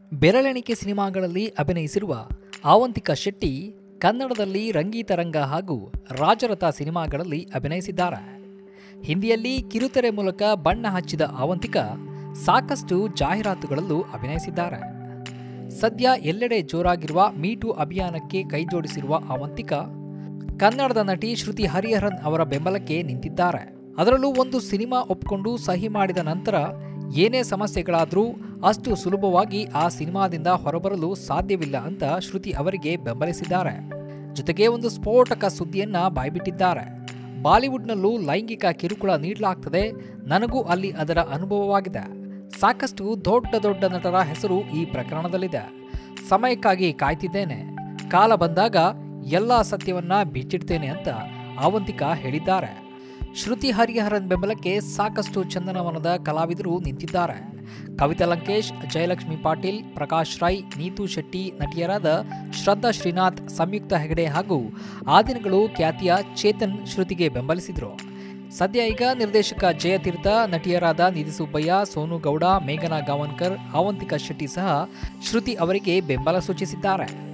ಬೆರಳೆಣಿಕೆ ಸಿನಿಮಾಗಳಲ್ಲಿ ಅಭಿನಯಿಸಿರುವ ಆವಂತಿಕ ಶೆಟ್ಟಿ ಕನ್ನಡದಲ್ಲಿ ರಂಗೀತರಂಗ ಹಾಗೂ ರಾಜರಥ ಸಿನಿಮಾಗಳಲ್ಲಿ ಅಭಿನಯಿಸಿದ್ದಾರೆ ಹಿಂದಿಯಲ್ಲಿ ಕಿರುತೆರೆ ಮೂಲಕ ಬಣ್ಣ ಹಚ್ಚಿದ ಆವಂತಿಕ ಸಾಕಷ್ಟು ಜಾಹೀರಾತುಗಳಲ್ಲೂ ಅಭಿನಯಿಸಿದ್ದಾರೆ ಸದ್ಯ ಎಲ್ಲೆಡೆ ಜೋರಾಗಿರುವ ಮೀಟು ಅಭಿಯಾನಕ್ಕೆ ಕೈಜೋಡಿಸಿರುವ ಅವಂತಿಕ ಕನ್ನಡದ ನಟಿ ಶ್ರುತಿ ಹರಿಹರನ್ ಅವರ ಬೆಂಬಲಕ್ಕೆ ನಿಂತಿದ್ದಾರೆ ಅದರಲ್ಲೂ ಒಂದು ಸಿನಿಮಾ ಒಪ್ಕೊಂಡು ಸಹಿ ಮಾಡಿದ ನಂತರ ಏನೇ ಸಮಸ್ಯೆಗಳಾದರೂ ಅಷ್ಟು ಸುಲಭವಾಗಿ ಆ ಸಿನಿಮಾದಿಂದ ಹೊರಬರಲು ಸಾಧ್ಯವಿಲ್ಲ ಅಂತ ಶ್ರುತಿ ಅವರಿಗೆ ಬೆಂಬಲಿಸಿದ್ದಾರೆ ಜೊತೆಗೆ ಒಂದು ಸ್ಫೋಟಕ ಸುದ್ದಿಯನ್ನ ಬಾಯ್ಬಿಟ್ಟಿದ್ದಾರೆ ಬಾಲಿವುಡ್ನಲ್ಲೂ ಲೈಂಗಿಕ ಕಿರುಕುಳ ನೀಡಲಾಗ್ತದೆ ನನಗೂ ಅಲ್ಲಿ ಅದರ ಅನುಭವವಾಗಿದೆ ಸಾಕಷ್ಟು ದೊಡ್ಡ ದೊಡ್ಡ ನಟರ ಹೆಸರು ಈ ಪ್ರಕರಣದಲ್ಲಿದೆ ಸಮಯಕ್ಕಾಗಿ ಕಾಯ್ತಿದ್ದೇನೆ ಕಾಲ ಬಂದಾಗ ಎಲ್ಲ ಸತ್ಯವನ್ನ ಬಿಚ್ಚಿಡ್ತೇನೆ ಅಂತ ಅವಂತಿಕ ಹೇಳಿದ್ದಾರೆ ಶ್ರುತಿ ಹರಿಹರನ್ ಬೆಂಬಲಕ್ಕೆ ಸಾಕಷ್ಟು ಚಂದನವನದ ಕಲಾವಿದರು ನಿಂತಿದ್ದಾರೆ ಕವಿತಾ ಲಂಕೇಶ್ ಜಯಲಕ್ಷ್ಮಿ ಪಾಟೀಲ್ ಪ್ರಕಾಶ್ ರೈ ನೀತು ಶೆಟ್ಟಿ ನಟಿಯರಾದ ಶ್ರದ್ಧಾ ಶ್ರೀನಾಥ್ ಸಂಯುಕ್ತ ಹೆಗಡೆ ಹಾಗೂ ಆ ದಿನಗಳು ಖ್ಯಾತಿಯ ಚೇತನ್ ಶ್ರುತಿಗೆ ಬೆಂಬಲಿಸಿದರು ಸದ್ಯ ಈಗ ನಿರ್ದೇಶಕ ಜಯತೀರ್ಥ ನಟಿಯರಾದ ನಿಧಿ ಸುಬ್ಬಯ್ಯ ಸೋನು ಗೌಡ ಮೇಘನಾ ಗಾವನ್ಕರ್ ಅವಂತಿಕಾ ಶೆಟ್ಟಿ ಸಹ ಶ್ರುತಿ ಅವರಿಗೆ ಬೆಂಬಲ ಸೂಚಿಸಿದ್ದಾರೆ